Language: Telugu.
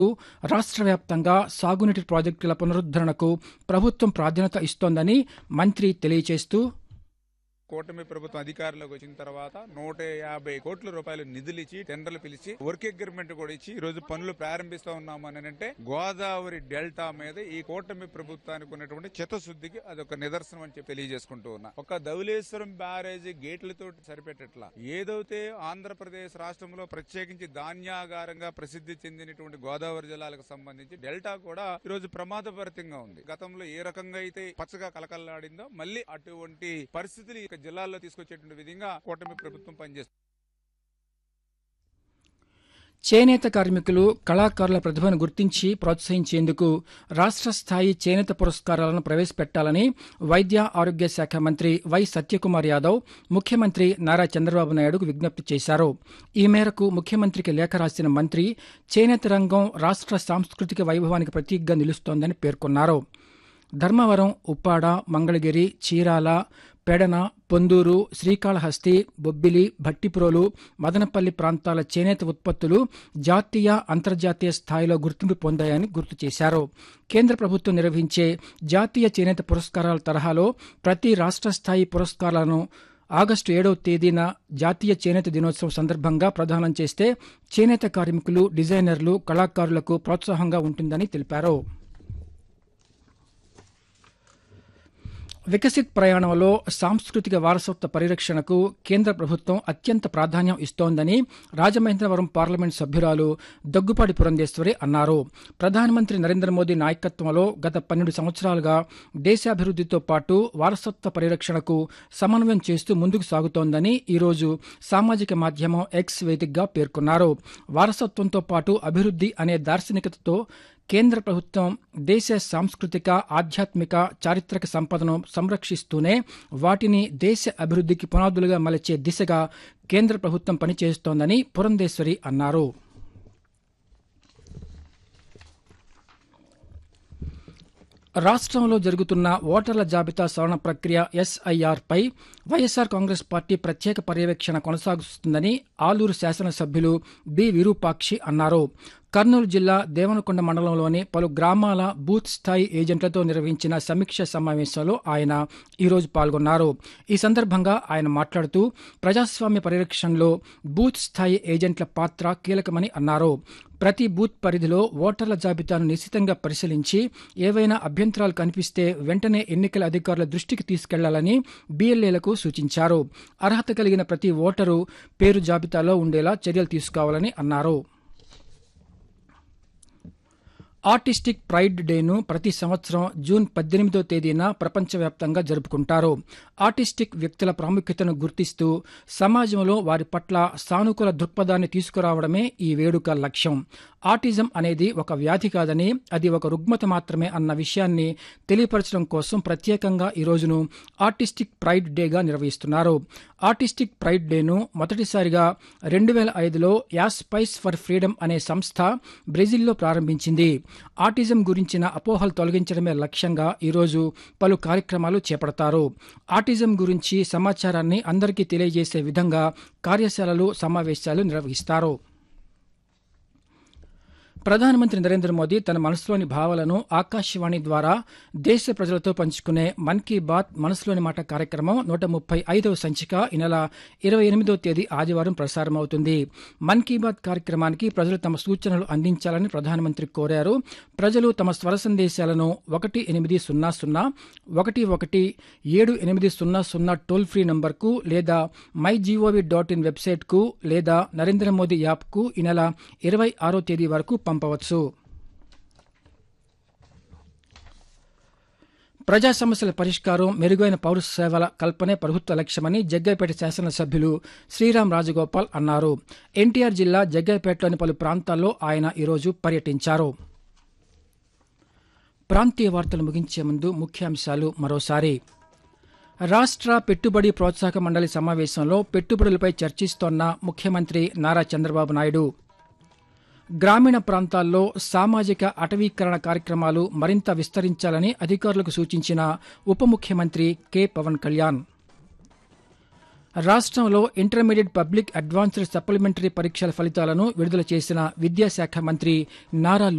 రాష్ట్ర వ్యాప్తంగా సాగునీటి ప్రాజెక్టుల పునరుద్దరణకు ప్రభుత్వం ప్రాధాన్యత ఇస్తోందని మంత్రి తెలియజేస్తూ కూటమి ప్రభుత్వం అధికారంలోకి వచ్చిన తర్వాత నూట యాభై కోట్ల రూపాయలు నిధులు ఇచ్చి టెండర్లు పిలిచి వర్క్ అగ్రిమెంట్ కూడా ఇచ్చి ఈ రోజు పనులు ప్రారంభిస్తా ఉన్నాము అని అంటే గోదావరి డెల్టా మీద ఈ కూటమి ప్రభుత్వానికి ఉన్నటువంటి చిత్తశుద్ధికి అదొక నిదర్శనం అని చెప్పి తెలియజేసుకుంటూ ఉన్నా ఒక ధవలేశ్వరం బ్యారేజీ గేట్లతో సరిపెట్టట్లా ఏదైతే ఆంధ్రప్రదేశ్ రాష్ట్రంలో ప్రత్యేకించి ధాన్యాగారంగా ప్రసిద్ధి చెందినటువంటి గోదావరి జిల్లాలకు సంబంధించి డెల్టా కూడా ఈ రోజు ప్రమాదభరితంగా ఉంది గతంలో ఏ రకంగా అయితే పచ్చగా కలకల్లాడిందో మళ్ళీ అటువంటి పరిస్థితులు ఈ జిల్లాల్లో తీసుకొచ్చేటువంటి విధంగా కూటమి ప్రభుత్వం పనిచేస్తుంది చేనేత కార్మికులు కళాకారుల ప్రతిభను గుర్తించి ప్రోత్సహించేందుకు రాష్ట్ర స్థాయి చేనేత పురస్కారాలను ప్రవేశపెట్టాలని వైద్య ఆరోగ్య శాఖ మంత్రి వై సత్యకుమార్ యాదవ్ ముఖ్యమంత్రి నారా చంద్రబాబు నాయుడుకు విజ్ఞప్తి చేశారు ఈ మేరకు ముఖ్యమంత్రికి లేఖ రాసిన మంత్రి చేనేత రంగం రాష్ట్ర సాంస్కృతిక వైభవానికి ప్రతీకగా నిలుస్తోందని పేర్కొన్నారు ధర్మవరం ఉప్పాడ మంగళగిరి చీరాల పెడన పొందూరు శ్రీకాళహస్తి బొబ్బిలి భట్టిప్రోలు మదనపల్లి ప్రాంతాల చేనేత ఉత్పత్తులు జాతీయ అంతర్జాతీయ స్థాయిలో గుర్తింపు పొందాయని గుర్తు చేశారు కేంద్ర ప్రభుత్వం నిర్వహించే జాతీయ చేనేత పురస్కారాల తరహాలో ప్రతి రాష్ట్ర స్థాయి పురస్కారాలను ఆగస్టు ఏడవ తేదీన జాతీయ చేనేత దినోత్సవం సందర్భంగా ప్రదానం చేస్తే చేనేత కార్మికులు డిజైనర్లు కళాకారులకు ప్రోత్సాహంగా ఉంటుందని తెలిపారు వికసిత్ ప్రయాణంలో సాంస్కృతిక వారసత్వ పరిరక్షణకు కేంద్ర ప్రభుత్వం అత్యంత ప్రాధాన్యం ఇస్తోందని రాజమహేంద్రవరం పార్లమెంట్ సభ్యురాలు దగ్గుపాటి పురంధేశ్వరి అన్నారు ప్రధానమంత్రి నరేంద్ర మోదీ నాయకత్వంలో గత పన్నెండు సంవత్సరాలుగా దేశాభివృద్దితో పాటు వారసత్వ పరిరక్షణకు సమన్వయం చేస్తూ ముందుకు సాగుతోందని ఈరోజు సామాజిక మాధ్యమం ఎక్స్ వేదికగా పేర్కొన్నారు వారసత్వంతో పాటు అభివృద్ది అనే దార్శనికతతో కేంద్ర ప్రభుత్వం దేశ సాంస్కృతిక ఆధ్యాత్మిక చారిత్రక సంపదను సంరక్షిస్తూనే వాటిని దేశ అభివృద్ధికి పునాదులుగా మలచే దిశగా కేంద్ర ప్రభుత్వం పనిచేస్తోందని పురంధేశ్వరి అన్నారు రాష్ట్రంలో జరుగుతున్న ఓటర్ల జాబితా సవరణ ప్రక్రియ ఎస్ఐఆర్ పై వైఎస్సార్ కాంగ్రెస్ పార్టీ ప్రత్యేక పర్యవేక్షణ కొనసాగిస్తుందని ఆలూరు శాసనసభ్యులు బి విరూపాక్షి అన్నారు కర్నూలు జిల్లా దేవనకొండ మండలంలోని పలు గ్రామాల బూత్ స్థాయి ఏజెంట్లతో నిర్వహించిన సమీక్ష సమావేశంలో ఆయన ఈరోజు పాల్గొన్నారు ఈ సందర్భంగా ఆయన మాట్లాడుతూ ప్రజాస్వామ్య పరిరక్షణలో బూత్ స్థాయి ఏజెంట్ల పాత్ర కీలకమని అన్నారు ప్రతి బూత్ పరిధిలో ఓటర్ల జాబితాను నిశితంగా పరిశీలించి ఏవైనా అభ్యంతరాలు కనిపిస్తే వెంటనే ఎన్నికల అధికారుల దృష్టికి తీసుకెళ్లాలని బీఎల్ఏలకు సూచించారు అర్హత కలిగిన ప్రతి ఓటరు పేరు జాబితాలో ఉండేలా చర్యలు తీసుకోవాలని అన్నారు ఆర్టిస్టిక్ ప్రైడ్ డేను ప్రతి సంవత్సరం జూన్ పద్దెనిమిదో తేదీన ప్రపంచవ్యాప్తంగా జరుపుకుంటారు ఆర్టిస్టిక్ వ్యక్తుల ప్రాముఖ్యతను గుర్తిస్తూ సమాజంలో వారి పట్ల సానుకూల దృక్పథాన్ని తీసుకురావడమే ఈ వేడుక లక్ష్యం ఆటిజం అనేది ఒక వ్యాధి కాదని అది ఒక రుగ్మత మాత్రమే అన్న విషయాన్ని తెలియపరచడం కోసం ప్రత్యేకంగా ఈ రోజును ఆర్టిస్టిక్ ప్రైడ్ డేగా నిర్వహిస్తున్నారు ఆర్టిస్టిక్ ప్రైడ్ డేను మొదటిసారిగా రెండు వేల ఐదులో యాస్పైస్ ఫర్ ఫ్రీడమ్ అనే సంస్థ బ్రెజిల్లో ప్రారంభించింది ఆటిజం గురించిన అపోహలు తొలగించడమే లక్ష్యంగా ఈరోజు పలు కార్యక్రమాలు చేపడతారు ఆటిజం గురించి సమాచారాన్ని అందరికీ తెలియజేసే విధంగా కార్యశాలలు సమావేశాలు నిర్వహిస్తారు ప్రధానమంత్రి నరేంద్ర మోదీ తన మనసులోని భావాలను ఆకాశవాణి ద్వారా దేశ ప్రజలతో పంచుకునే మన్ కీ బాత్ మనసులోని మాట కార్యక్రమం నూట ముప్పై ఐదవ సంచిక ఈ నెల ఇరవై ఎనిమిదవ తేదీ ఆదివారం ప్రసారమవుతుంది మన్ కీ బాత్ కార్యక్రమానికి ప్రజలు తమ సూచనలు అందించాలని ప్రధానమంత్రి కోరారు ప్రజలు తమ స్వర సందేశాలను ఒకటి ఎనిమిది సున్నా సున్నా ఒకటి ఒకటి ఏడు ఎనిమిది సున్నా సున్నా టోల్ ఫ్రీ నంబర్కు లేదా మై జీఓవి డాట్ ఇన్ వెబ్సైట్కు లేదా నరేంద్ర మోదీ యాప్కు ఈ నెల ఇరవై ఆరో తేదీ వరకు పంపవచ్చు ప్రజా సమస్యల పరిష్కారం మెరుగైన పౌర సేవల కల్పనే ప్రభుత్వ లక్ష్యమని జగ్గైపేట శాసనసభ్యులు శ్రీరామ్ రాజగోపాల్ అన్నారు ఎన్టీఆర్ జిల్లా జగ్గైపేటలోని పలు ప్రాంతాల్లో ఆయన ఈరోజు పర్యటించారు ప్రాంతీయ వార్తలు ముగించే ముందు ముఖ్యాంశాలు మరోసారి రాష్ట్ర పెట్టుబడి ప్రోత్సాహక మండలి సమావేశంలో పెట్టుబడులపై చర్చిస్తోన్న ముఖ్యమంత్రి నారా చంద్రబాబు నాయుడు గ్రామీణ ప్రాంతాల్లో సామాజిక అటవీకరణ కార్యక్రమాలు మరింత విస్తరించాలని అధికారులకు సూచించిన ఉప ముఖ్యమంత్రి కె పవన్ కళ్యాణ్ రాష్ట్రంలో ఇంటర్మీడియట్ పబ్లిక్ అడ్వాన్స్డ్ సప్లిమెంటరీ పరీక్షల ఫలితాలను విడుదల చేసిన విద్యాశాఖ మంత్రి నారా